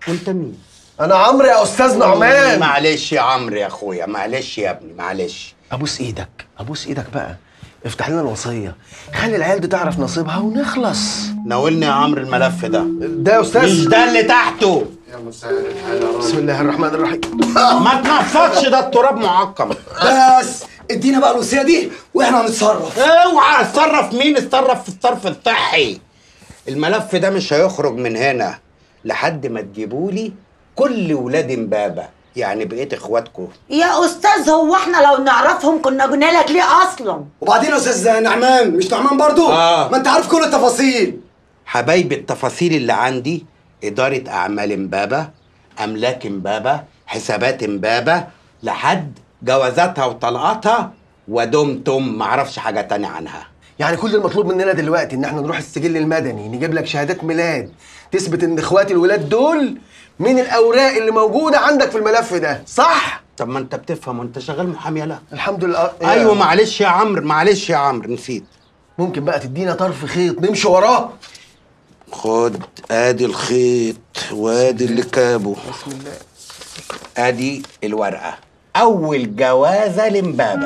وانت مين انا عمرو يا استاذ نعمان معلش يا عمرو يا اخويا معلش يا ابني معلش ابوس ايدك ابوس ايدك بقى افتح لنا الوصيه خلي العيال دي تعرف نصيبها ونخلص ناولني يا عمرو الملف ده ده يا استاذ مش ده اللي تحته بسم الله الرحمن الرحيم ما تنفضش ده التراب معقم بس ادينا بقى الوصيه دي واحنا هنتصرف اوعى اتصرف مين اتصرف في الصرف الصحي الملف ده مش هيخرج من هنا لحد ما تجيبولي كل ولاد امبابه يعني بقيت اخواتكم يا استاذ هو احنا لو نعرفهم كنا قلنا لك ليه اصلا وبعدين يا استاذ نعمان مش نعمان برضو آه. ما انت عارف كل التفاصيل حبايب التفاصيل اللي عندي إدارة أعمال إمبابة أملاك إمبابة حسابات إمبابة لحد جوازاتها وطلقاتها ودمتم معرفش حاجة تانية عنها يعني كل المطلوب مننا دلوقتي ان احنا نروح السجل المدني نجيب لك شهادات ميلاد تثبت ان اخواتي الولاد دول من الاوراق اللي موجوده عندك في الملف ده صح طب ما أنت بتفهم وأنت شغال محامي لا الحمد لله أيوة معلش يا عمرو معلش يا عمرو نسيت ممكن بقى تدينا طرف خيط نمشي وراه خد ادي الخيط وادي اللي كابه بسم الله ادي الورقة أول جوازة لإمبابة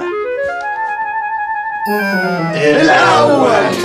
الاول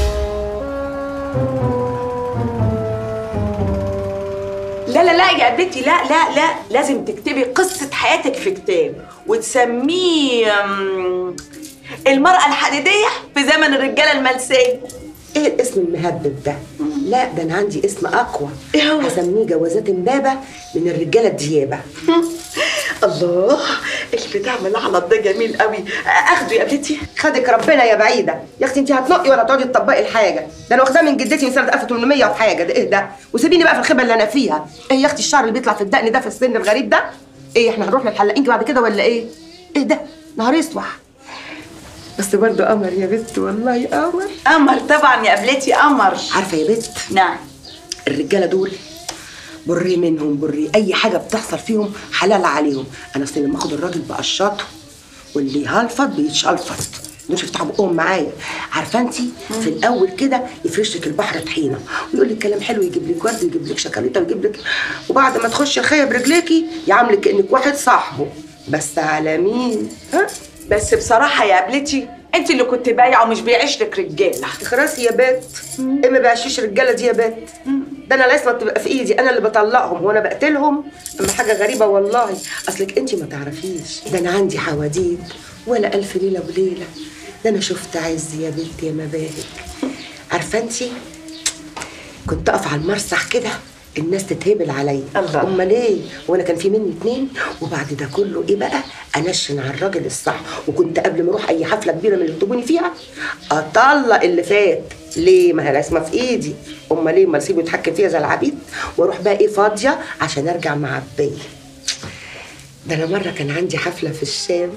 لا لا لا يا بنتي لا لا لا لازم تكتبي قصة حياتك في كتاب وتسميه أم، المرأة الحديدية في زمن الرجالة الملسية ايه الاسم المهبب ده؟ لا ده انا عندي اسم اقوى إيه هو؟ هسميه جوازات امبابه من الرجاله الديابه الله البتاع ملعلط ده جميل قوي اخده يا بنتي خدك ربنا يا بعيده يا اختي انت هتنقي ولا تقعدي تطبقي الحاجه ده انا واخداها من جدتي من سنه 1800 وحاجه ده ايه ده وسيبيني بقى في الخيبه اللي انا فيها ايه يا اختي الشعر اللي بيطلع في الدقن ده في السن الغريب ده ايه احنا هنروح للحلاقين بعد كده ولا ايه ايه ده نهار اسوح بس برضه قمر يا بنت والله قمر قمر طبعا يا قبلتي قمر عارفه يا بنت نعم الرجاله دول بري منهم بري اي حاجه بتحصل فيهم حلال عليهم انا اصل لما اخد الراجل بقشطه واللي يهلفط بيتشلفط مش يفتحوا بقهم معايا عارفه انت في الاول كده يفرش لك البحر طحينه ويقول لك كلام حلو يجيب لك ورد ويجيب لك شوكولاته ويجيب لك وبعد ما تخش الخيه برجليكي يعاملك كانك واحد صاحبه بس على مين ها بس بصراحة يا قبلتي انت اللي كنت بايعة ومش بيعيش لك رجالة خلاص يا بت ايه ما بقاش الرجاله دي يا بت ده انا العصمه بتبقى في ايدي انا اللي بطلقهم وانا بقتلهم اما حاجه غريبه والله اصلك انت ما تعرفيش ده انا عندي حواديت ولا الف ليله وليله ده انا شفت عز يا بنت يا مباهج عارفه انت كنت اقف على المسرح كده الناس تتهبل عليا الله. امال ايه وانا كان في مني اتنين وبعد ده كله ايه بقى انشن على الراجل الصح وكنت قبل ما اروح اي حفله كبيره من اللي يخطبوني فيها اطلق اللي فات ليه ما هي الاسمه في ايدي امال ليه ما اسيبه يتحكم فيها زي العبيد واروح بقى ايه فاضيه عشان ارجع معبيه ده انا مره كان عندي حفله في الشام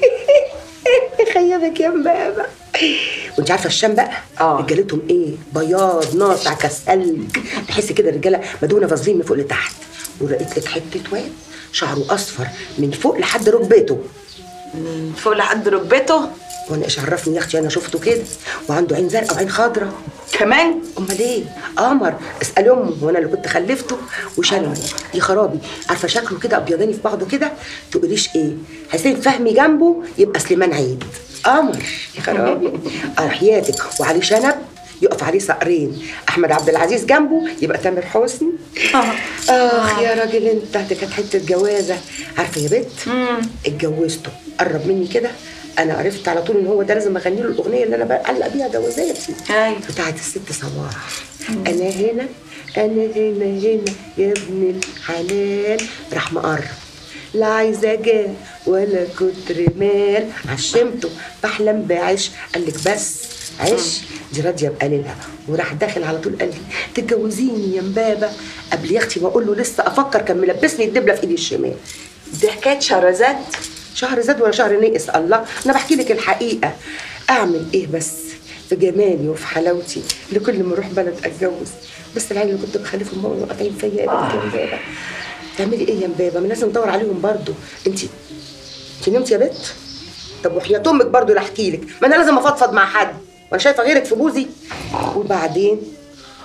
خيبك يا مبابا وانت عارفه الشام بقى آه. رجالتهم ايه بياض ناصع كالثلج تحس كده الرجاله مدهونه فازلين من فوق لتحت ولقيت لك حته واد شعره اصفر من فوق لحد ركبته فوق لحد ركبته وانا ايش عرفني يا اختي انا شفته كده وعنده عين زرقاء وعين خضراء كمان امال ايه قمر اسال امه وانا اللي كنت خلفته وشنمه يا خرابي عارفه شكله كده ابيضاني في بعضه كده تقوليش ايه حسين فهمي جنبه يبقى سليمان عيد قمر يا خرابي اه حياتك وعليه شنب يقف عليه صقرين احمد عبد العزيز جنبه يبقى تامر حسني اخ يا راجل انت دي كانت حته جوازه عارفه يا بت اتجوزته قرب مني كده انا عرفت على طول ان هو ده لازم اغني له الاغنيه اللي انا بعلق بيها جوازاتي أيوة. بتاعت الست صباح انا هنا انا هنا هنا يا ابن الحلال راح مقرب لا عايزه جاه ولا كتر مال عشمته بحلم بعيش قال لك بس عيش دي راضيه بقليلها وراح داخل على طول قال لي تتجوزيني يا مبابه قبل يا اختي ما اقول له لسه افكر كان ملبسني الدبله في ايدي الشمال دي حكاية شهرزاد شهر زاد ولا شهر نقص الله انا بحكي لك الحقيقه اعمل ايه بس في جمالي وفي حلاوتي لكل ما اروح بلد اتجوز بس العيال اللي كنت بخلفهم هم واقعين فيا يا بنت يا مبابه تعملي ايه يا مبابه ما لازم ندور عليهم برضو انت انت نمتي يا بنت طب وحياة امك برضو اللي احكي لك ما انا لازم افضفض مع حد وانا شايفه غيرك في بوزي وبعدين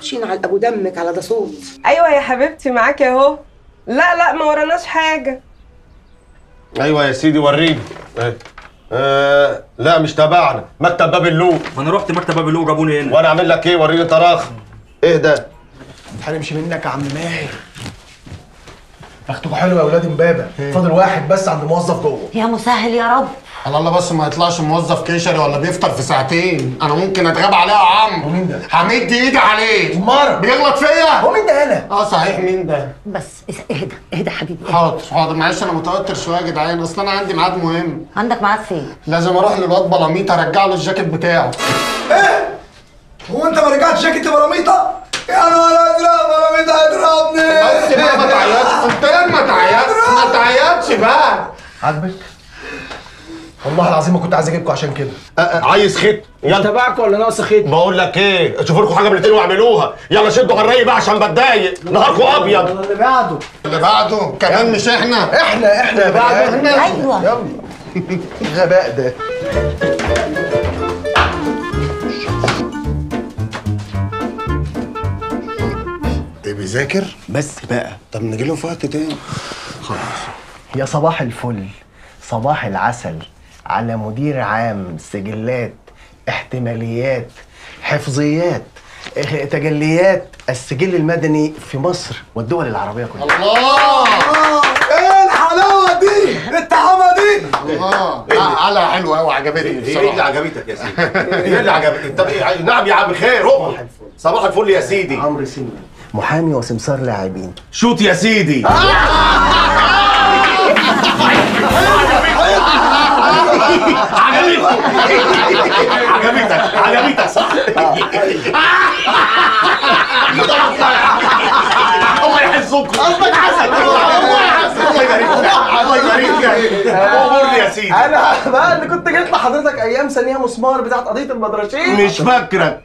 خشين على ابو دمك على ده صوت ايوه يا حبيبتي معاكي اهو لا لا ما وراناش حاجه ايوه يا سيدي وريني ايه آه لا مش تبعنا مكتب باب اللوق ما انا رحت مكتب باب اللوق جابوني هنا وانا اعمل لك ايه وريني طراخ ايه ده هنمشي منك يا عم ماهر بختكوا حلو يا اولاد امبابه فاضل واحد بس عند موظف جوه يا مسهل يا رب على الله بس ما يطلعش موظف كشري ولا بيفطر في ساعتين انا ممكن اتغاب عليه يا عم ومين ده؟ همد ايدي عليه مرة بيغلط فيا هو مين ده انا؟ اه صحيح مين ده بس اهدى اهدى حبيبي حاضر حاضر معلش انا متوتر شويه يا جدعان اصل انا عندي ميعاد مهم عندك ميعاد فين؟ لازم اروح للواد بلاميط ارجع له الجاكيت بتاعه هو انت ما رجعتش جاكيت براميطه؟ يا نهار ازرق براميطه هيضربني بس بقى ما تعيطش قلت لك ما تعيطش ما تعيطش بقى عاجبك؟ والله العظيم ما كنت عايز اجيبكم عشان كده آه آه عايز خيط يلا تبعك ولا ناقص خيط؟ بقول لك ايه شوفوا لكم حاجه من الاثنين واعملوها يلا شدوا على الرأي بقى عشان بتضايق نهاركم ابيض اللي بعده اللي بعده كمان مش احنا احنا احنا بعده احنا أيوة. يلا الغباء ده ايه بيذاكر بس بقى طب نجي له في وقت تاني يا صباح الفل صباح العسل على مدير عام سجلات احتماليات حفظيات إخ- تجليات السجل المدني في مصر والدول العربية كلها الله ايه الحلاوه دي؟ الطعامه دي؟ الله لا على حلوه قوي عجبتني ايه اللي بصراحه عجبتك يا سيدي ايه اللي عجبتك طب ايه نعم يا عم خير اقعد صباح الفل يا سيدي عمرو سيني محامي وسمسار لاعبين شوت يا سيدي عجبتك عجبتك صح الله يحفظكم قصدك حسن الله يحفظك الله يبارك لك الله يبارك لك امرني يا سيدي انا بقى اللي كنت جيت لحضرتك ايام ثانيه مسمار بتاعت قضيه البدرشين مش فاكرك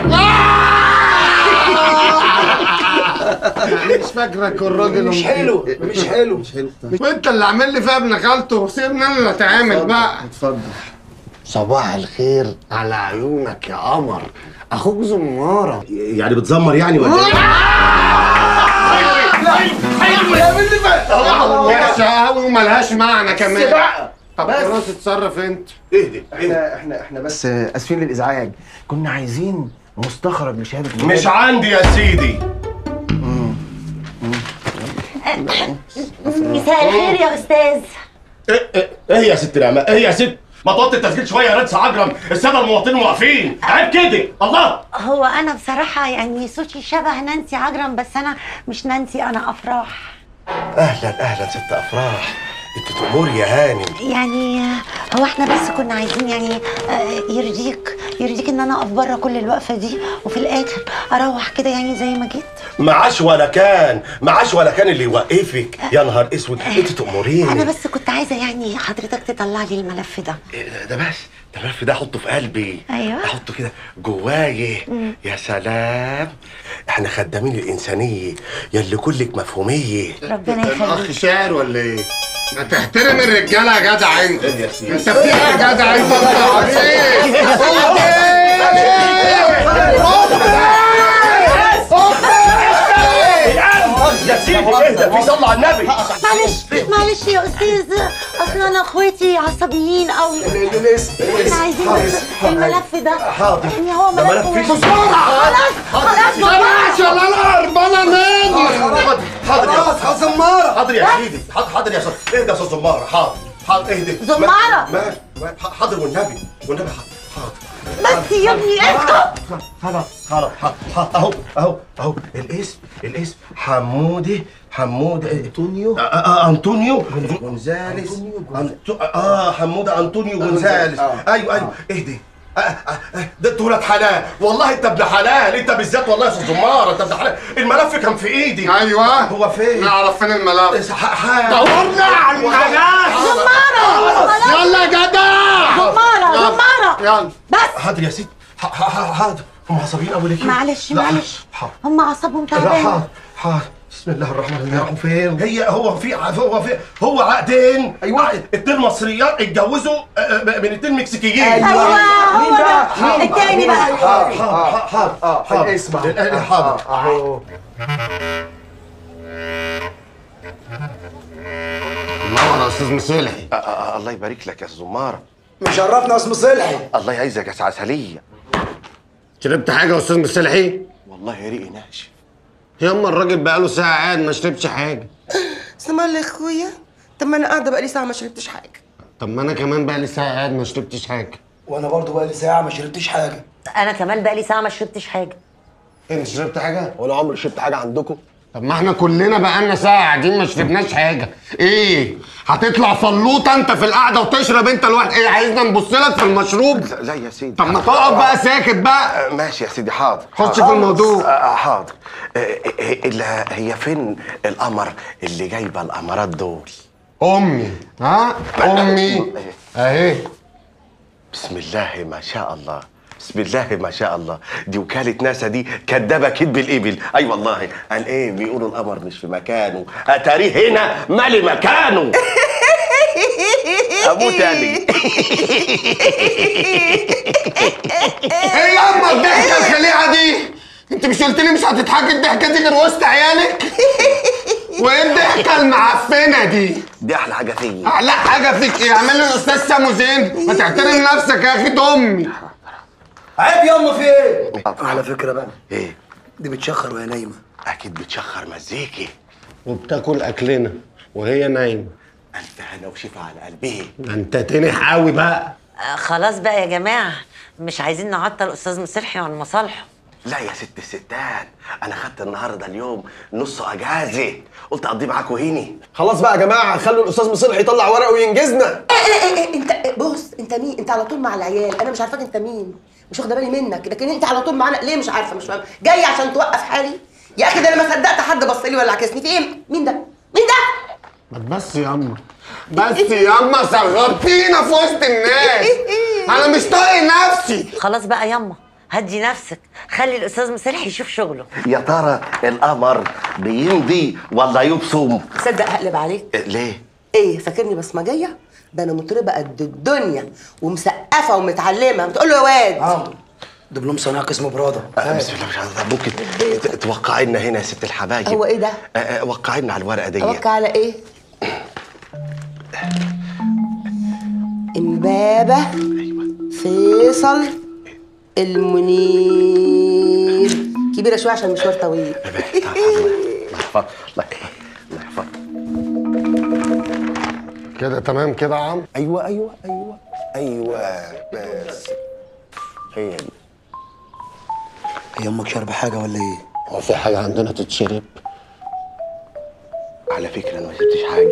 مش فاكرك الراجل مش حلو مش حلو مش حلو وانت اللي عامل لي فيها ابن خالته سيبني انا اللي اتعامل بقى اتفضل صباح الخير على عيونك يا قمر اخوك زماره يعني بتزمر يعني ولا ايه؟ وحشه قوي وملهاش معنى كمان بقى طب بس. خلاص اتصرف انت اهدي اهدي احنا احنا احنا بس اسفين للازعاج كنا عايزين مستخرج لشهاده الميلاد. مش عندي يا سيدي مساء الخير يا استاذ ايه ايه ايه يا ست نعمة ايه يا ست ما توطي التسجيل شويه يا ريت عجرم الساده المواطنين واقفين عيب كده الله هو انا بصراحه يعني صوتي شبه نانسي عجرم بس انا مش نانسي انا افراح اهلا اهلا ست افراح انت تأمري يا هانم يعني هو احنا بس كنا عايزين يعني آه، يرضيك يرضيك ان انا اقف بره كل الوقفه دي وفي الاخر اروح كده يعني زي ما جيت معاش ولا كان معاش ولا كان اللي يوقفك يا نهار اسود انت تأمريني انا بس كنت عايزه يعني حضرتك تطلع لي الملف ده إيه ده بس ده الملف ده احطه في قلبي أيوة. احطه كده جوايا يا سلام احنا خدامين الانسانيه يلي كلك مفهوميه ربنا الاخ يخليك شاعر ولا ايه؟ ما تحترم الرجاله يا جدع انت إيه يا سيدي؟ انت في ايه يا جدع انت يا سيدي اهدى في صلى على النبي معلش معلش يا استاذ اصل انا اخواتي عصبيين قوي الاسم احنا عايزين بس الملف ده حاضر. يعني هو ده ملف ملف واحد. فيه خلاص خلاص بلاش يا الارض انا مالي حاضر يا خلاص خلاص زماره حاضر يا سيدي حاضر حاضر يا استاذ اهدى يا استاذ زماره حاضر حاضر اهدي زمارة. ما- ما- ما- حاضر والنبي والنبي حاضر حاضر بس يا ابني اسكت خلاص خلاص خلاص اهو اهو اهو الاسم الاسم حمودي حمودي انطونيو آه آه انطونيو جونزاليس أنتو- اه حموده انطونيو جونزاليس ايوه ايوه اهدي آه، آه، آه، ده انت ولاد حلال والله انت ابن حلال انت بالذات والله يا استاذ زمار انت ابن حلال الملف كان في ايدي ايوه هو فين؟ نعرف فين الملف دورنا على الملف يلا يا جدع زمارة يلا. زمارة يلا بس حاضر يا ست ح- ح- ح- حاضر هم عصبيين قوي ليه كده؟ معلش لا، معلش حاضر هم اعصابهم لا تعبانه حاضر حاضر بسم الله الرحمن الرحيم راحوا فين؟ هي هو في هو في هو عقدين ايوه اتنين مصريات اتجوزوا آه، آه، من اتنين مكسيكيين أيوة، هو مين ده. حاضر. التاني بقى. حاضر حاضر حاضر اه حاضر اسمع آه، حاضر اهو منور يا استاذ مصلحي آه، آه، الله يبارك لك يا زماره مشرفنا يا اسم صلحي الله يعزك يا عسليه شربت حاجه يا استاذ مصلحي والله ريقي ناشف ياما الراجل بقاله ساعه قاعد ما شربش حاجه اسمع يا اخويا طب ما انا قاعده بقالي ساعه ما شربتش حاجه طب ما انا كمان بقى لي ساعه قاعد ما شربتش حاجه وانا برضو بقى لي ساعه ما شربتش حاجه انا كمان بقى لي ساعه ما شربتش حاجه انت شربت حاجه ولا عمري شربت حاجه عندكم طب ما احنا كلنا بقالنا ساعه قاعدين ما شربناش حاجه ايه هتطلع فلوطه انت في القعده وتشرب انت الوقت ايه عايزنا نبص لك في المشروب لا, لا يا سيدي طب ما تقعد بقى ساكت بقى آه، ماشي يا سيدي حاضر خش حاضر. في الموضوع. آه، آه، حاضر آه، آه، آه، إلا هي فين القمر اللي جايبه القمرات دول امي ها امي اهي بسم الله ما شاء الله بسم الله ما شاء الله دي وكالة ناسا دي كدابة كدب الإبل أي والله قال إيه بيقولوا القمر مش في مكانه أتاريه هنا مالي مكانه أموت يعني ايه يا اما الضحكه الخليعه دي انت مش قلت لي مش هتضحكي الضحكه دي غير وسط عيالك وايه الضحكه المعفنه دي دي أحلى حاجة فيا احلى حاجه فيك ايه اعمل لي الاستاذ سامو زين ما تحترم نفسك يا اخي ده امي عيب ياما في ايه على فكره بقى إيه دي بتشخر وهي نايمه أكيد بتشخر مزيكي وبتاكل اكلنا وهي نايمه ألف هنا وشفا على قلبي ده انت تنح قوي بقى آه خلاص بقى يا جماعه مش عايزين نعطل استاذ مصلحي عن مصالحه لا يا ست الستات أنا خدت النهاردة اليوم نص أجازة قلت أقضيه معاكوا هيني خلاص بقى يا جماعه خلوا الاستاذ مصلحي يطلع ورقه وينجزنا انت بص انت مين انت على طول مع العيال انا مش عارفاك انت مين مش واخده بالي منك لكن انت على طول معانا ليه مش عارفه مش فاهمه جاي عشان توقف حالي يا اخي ده انا ما صدقت حد بص لي ولا عكسني في ايه مين ده مين ده ما بس يا اما بس يا اما صغرتينا في وسط الناس انا مش طايق نفسي خلاص بقى ياما هدي نفسك خلي الاستاذ مصلحي يشوف شغله يا ترى القمر بيمضي ولا يبصم تصدق هقلب عليك إيه، ليه ايه فاكرني بصمجيه ده انا مطربه قد الدنيا ومسقفه ومتعلمه بتقول له يا واد اه دبلوم صناعه قسم براده آه، بسم الله مش عارف ممكن ت- توقعي لنا هنا يا ست الحبايب هو ايه ده؟ آه، آه، وقعي لنا على الورقه دي اوكل على ايه امبابه فيصل المنير كبيره شويه عشان المشوار طويل الله يحفظ الله الله يحفظ كده تمام كده يا عم ايوه ايوه ايوه ايوه بس هي دي هي امك شاربه حاجه ولا ايه هو في حاجه عندنا تتشرب على فكره انا ما شفتش حاجه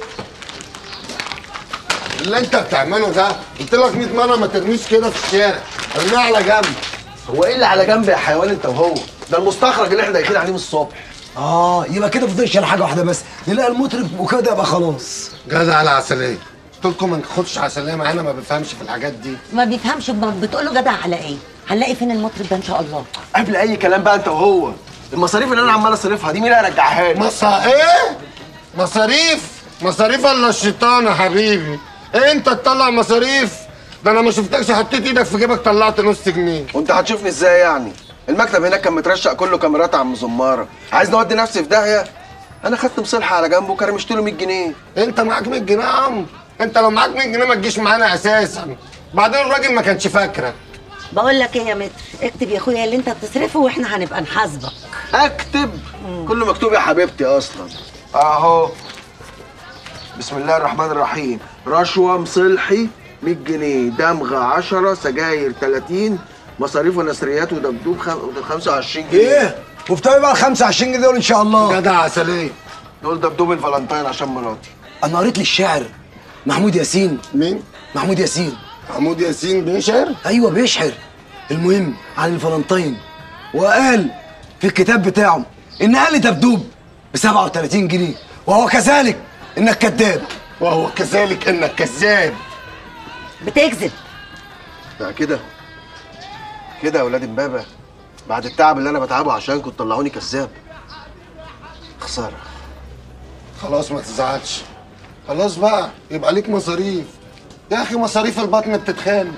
اللي انت بتعمله ده قلت لك 100 مره ما ترميش كده في الشارع ارميها على جنب هو ايه اللي على جنب يا حيوان انت وهو ده المستخرج اللي احنا داخلين عليه من الصبح اه يبقى كده فضلش على حاجه واحده بس نلاقي المطرب وكده يبقى خلاص جدع على عسليه قلت لكم ما ناخدش عسليه معانا ما بفهمش في الحاجات دي ما بيفهمش بتقول له جدع على ايه هنلاقي فين المطرب ده ان شاء الله قبل اي كلام بقى انت وهو المصاريف اللي انا عمال اصرفها دي مين هيرجعها لي مصا ايه مصاريف مصاريف الا الشيطان يا حبيبي انت تطلع مصاريف ده انا ما شفتكش حطيت ايدك في جيبك طلعت نص جنيه وانت هتشوفني ازاي يعني المكتب هناك كان مترشق كله كاميرات عم زماره عايز نودي نفسي في داهيه انا خدت مصلحه على جنبه وكرمشت له 100 جنيه انت معاك 100 جنيه يا عم انت لو معاك 100 جنيه ما تجيش معانا اساسا بعدين الراجل ما كانش فاكرك بقول لك ايه يا متر اكتب يا اخويا اللي انت بتصرفه واحنا هنبقى نحاسبك اكتب كله مكتوب يا حبيبتي اصلا اهو بسم الله الرحمن الرحيم رشوه مصلحي 100 جنيه دمغه 10 سجاير 30 مصاريف ونسريات ودبدوب خم- 25 جنيه ايه وبتوعي بقى ال 25 جنيه دول ان شاء الله جدع عسليه دول دبدوب الفالنتين عشان مراتي انا قريت لي الشعر محمود ياسين مين محمود ياسين محمود ياسين بيشعر ايوه بيشعر المهم عن الفالنتين وقال في الكتاب بتاعه ان اقل دبدوب ب 37 جنيه وهو كذلك انك كذاب وهو كذلك انك كذاب بتكذب بقى كده كده يا ولاد امبابه بعد التعب اللي انا بتعبه عشانكم تطلعوني كذاب خساره خلاص ما تزعلش خلاص بقى يبقى ليك مصاريف يا اخي مصاريف البطن بتتخان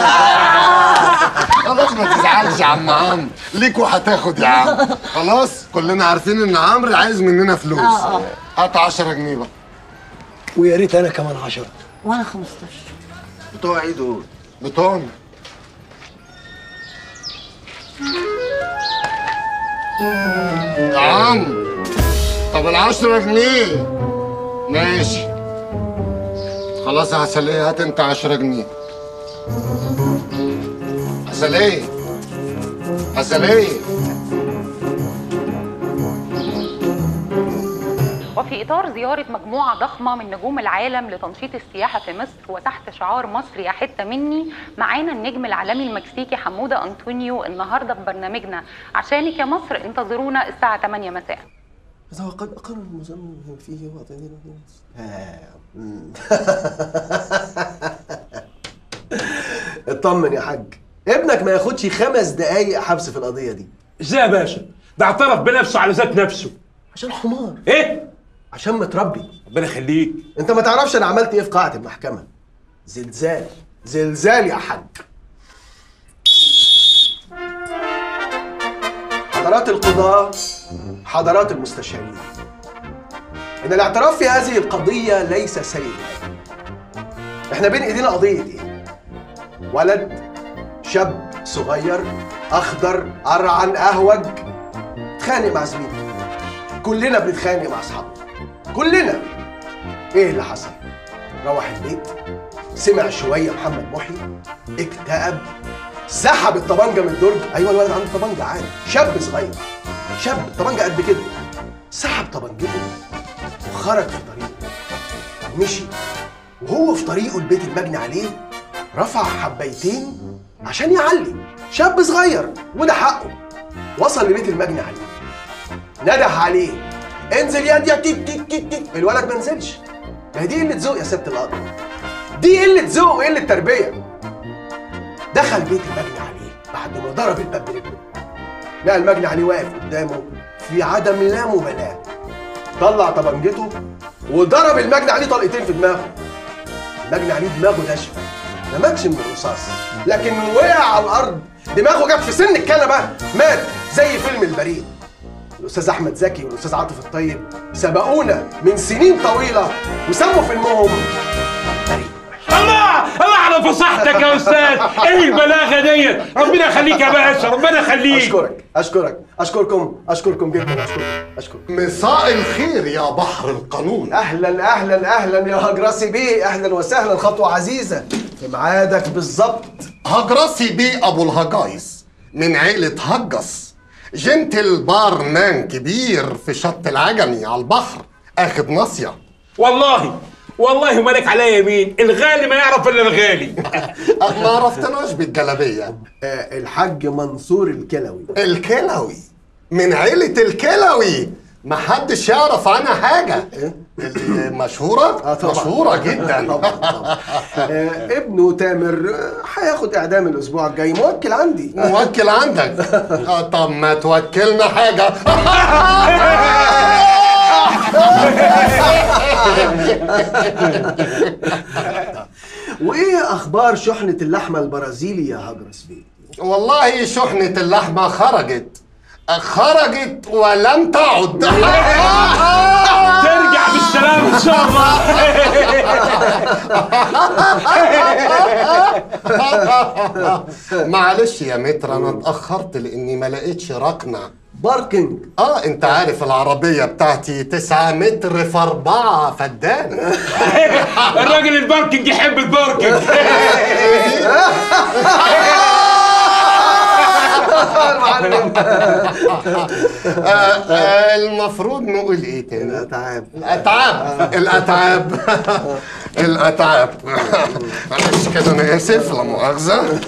خلاص ما تزعلش يا عم عمرو ليك وهتاخد يا عم خلاص كلنا عارفين ان عمرو عايز مننا فلوس آه، آه. هات 10 جنيه بقى ويا ريت انا كمان 10 وانا 15 بتوع ايه دول؟ بتوعنا يا عم طب العشرة جنيه ماشي خلاص يا عسلية هات انت عشرة جنيه عسلية عسلية وفي إطار زيارة مجموعة ضخمة من نجوم العالم لتنشيط السياحة في مصر وتحت شعار مصر يا حتة مني معانا النجم العالمي المكسيكي حمودة أنطونيو النهاردة في برنامجنا عشانك يا مصر انتظرونا الساعة 8 مساء إذا وقد أقر المزمم فيه وطننا اطمن يا حاج ابنك ما ياخدش خمس دقايق حبس في القضية دي ازاي يا باشا ده اعترف بنفسه على ذات نفسه عشان حمار ايه عشان متربي ربنا يخليك انت ما تعرفش انا عملت ايه في قاعة المحكمة زلزال زلزال يا حاج حضرات القضاة حضرات المستشارين ان الاعتراف في هذه القضية ليس سيء احنا بين ايدينا قضية ايه ولد شاب صغير اخضر قرعن اهوج اتخانق مع زميله كلنا بنتخانق مع اصحابنا كلنا ايه اللي حصل روح البيت سمع شويه محمد محي اكتئب سحب الطبنجه من الدرج ايوه الولد عنده طبنجه عادي شاب صغير شاب طبنجه قد كده سحب طبنجته وخرج في طريقه مشي وهو في طريقه البيت المجني عليه رفع حبيتين عشان يعلي شاب صغير وده حقه وصل لبيت المجني عليه نده عليه انزل يا يا تيك تيك تيك تيك الولد ما نزلش ما هي دي قله ذوق يا ست القاضي دي قله ذوق وقله تربيه دخل بيت المجني عليه بعد ما ضرب الباب برجله لقى المجني عليه واقف قدامه في عدم لا مبالاه طلع طبنجته وضرب المجني عليه طلقتين في دماغه المجني عليه دماغه ناشفه ما ماتش من الرصاص لكن وقع على الارض دماغه جت في سن الكنبه مات زي فيلم البريد الاستاذ احمد زكي والاستاذ عاطف الطيب سبقونا من سنين طويله وسموا فيلمهم الله الله على فصاحتك يا استاذ ايه البلاغه ديت ربنا يخليك يا باشا ربنا يخليك اشكرك اشكرك اشكركم اشكركم جدا اشكركم اشكركم مساء الخير يا بحر القانون اهلا اهلا اهلا يا هجرسي بيه اهلا وسهلا خطوه عزيزه في ميعادك بالظبط هجرسي بيه ابو الهجايس من عيلة هجس جنتل بارمان كبير في شط العجمي على البحر اخد ناصية والله والله مالك عليا يمين الغالي ما يعرف الا الغالي ما عرفتناش بالجلابية آه الحاج منصور الكلوي الكلوي من عيلة الكلوي ما حدش يعرف عنها حاجة مشهورة؟ آه طبعا. مشهورة جدا طبعا طبعا آه ابنه تامر آه، هياخد اعدام الاسبوع الجاي موكل عندي موكل عندك آه طب ما توكلنا حاجة وايه اخبار شحنه اللحمه البرازيلي يا هجرس بيه والله شحنة اللحمة خرجت خرجت ولم تعد ترجع بالسلامه ان شاء الله معلش يا متر انا اتاخرت لاني ما لقيتش ركنه باركنج اه انت عارف العربيه بتاعتي 9 متر في 4 فدان الراجل الباركنج يحب الباركنج آه آه المفروض نقول ايه تاني الاتعاب الاتعاب الاتعاب الاتعاب معلش كده انا اسف لا مؤاخذه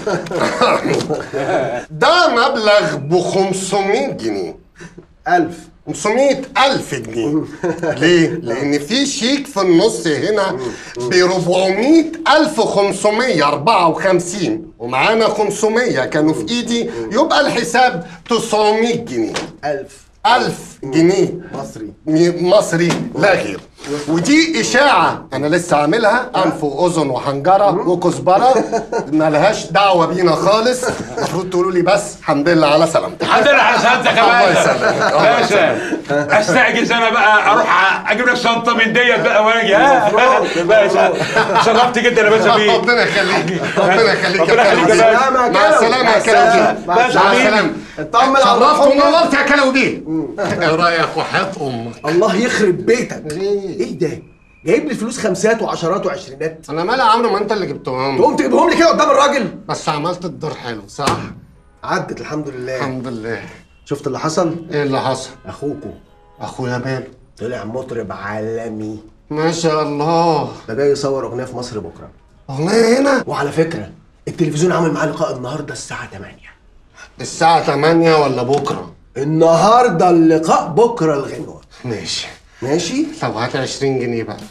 ده مبلغ ب 500 جنيه ألف 500 ألف جنيه ليه؟ لأن في شيك في النص هنا ب 400 ألف 554 ومعانا 500 كانوا في إيدي يبقى الحساب 900 جنيه ألف ألف جنيه مصري مصري لا غير ودي إشاعة أنا لسه عاملها أنف وأذن وحنجرة وكزبرة مالهاش دعوة بينا خالص المفروض تقولوا لي بس الحمد لله على سلامتك الحمد لله على سلامتك يا الله باشا يسلمك الله باشا استعجز انا بقى اروح اجيب لك شنطه من ديت بقى واجي ها باشا شرفت جدا يا باشا بيك ربنا يخليك ربنا يخليك ربنا يخليك يا باشا مع السلامة يا كلاوي مع مع السلامة. السلامة اطمن على شرفت روحهم. ونورت يا كلاوي ايه رأيك وحياة أمك الله يخرب بيتك ايه ده جايب لي فلوس خمسات وعشرات وعشرينات انا مالي يا عمرو ما انت اللي جبتهم تقوم تجيبهم لي كده قدام الراجل بس عملت الدور حلو صح عدت الحمد لله الحمد لله شفت اللي حصل ايه اللي حصل اخوكوا اخويا ماله طلع مطرب عالمي ما شاء الله ده جاي يصور اغنيه في مصر بكره والله هنا وعلى فكره التلفزيون عامل معاه لقاء النهارده الساعه 8 الساعة 8 ولا بكرة النهارده اللقاء بكره الغنوه ماشي ماشي طب هات 20 جنيه بقى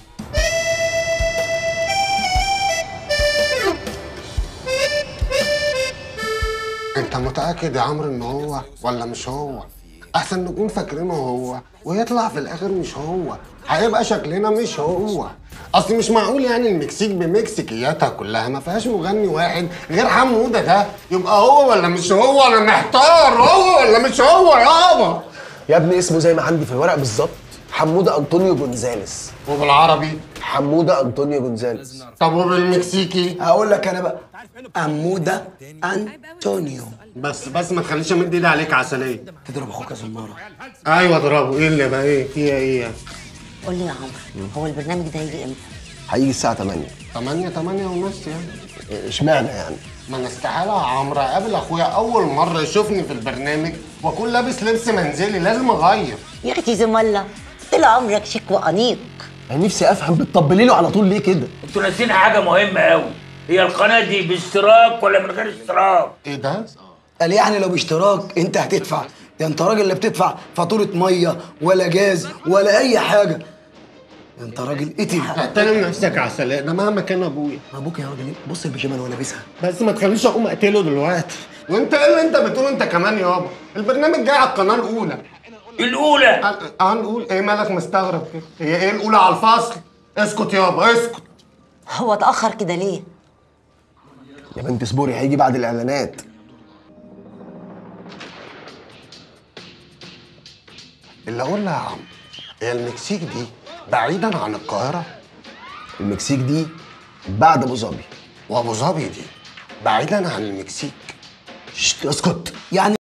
انت متأكد يا عمرو ان هو ولا مش هو؟ احسن نكون فاكرينه هو ويطلع في الاخر مش هو هيبقى شكلنا مش هو اصل مش معقول يعني المكسيك بمكسيكياتها كلها ما فيهاش مغني واحد غير حموده ده يبقى هو ولا مش هو انا محتار هو ولا مش هو يابا يا ابني اسمه زي ما عندي في الورق بالظبط حموده انطونيو جونزاليس وبالعربي حموده انطونيو جونزاليس طب وبالمكسيكي هقول لك انا بقى أمودة أنطونيو بس بس ما تخليش امد ايدي عليك عسليه تضرب أخوك يا زمارة ايوه اضربه ايه اللي بقى ايه فيها ايه قول لي يا عمرو هو البرنامج ده هيجي امتى؟ هيجي الساعه 8 8 8 ونص يعني اشمعنى يعني ما انا استحاله يا عمرو اقابل اخويا اول مره يشوفني في البرنامج واكون لابس لبس منزلي لازم اغير يا اختي زمالة طول عمرك شيك وانيق انا نفسي افهم بتطبلي له على طول ليه كده انتوا ناسيين حاجه مهمه قوي هي القناه دي باشتراك ولا من غير اشتراك ايه ده قال يعني لو باشتراك أنت هتدفع ده أنت راجل لا بتدفع فاتورة مية ولا جاز ولا أي حاجة ده أنت راجل قتل احترم نفسك يا عسلية ده مهما كان ابويا أبوك يا راجل بص البيجامة اللي هو لابسها بس ما تخليش اقوم اقتله دلوقتي وانت ايه اللي انت بتقوله انت كمان يابا البرنامج جاي على القناه الاولى الاولى اه نقول ايه مالك مستغرب كده هي ايه الاولى على الفصل اسكت يابا اسكت هو اتاخر كده ليه؟ يا بنت اصبري هيجي بعد الاعلانات اللي اقولها يا عم هي المكسيك دي بعيدا عن القاهره المكسيك دي بعد ابو ظبي وابو ظبي دي بعيدا عن المكسيك شت اسكت يعني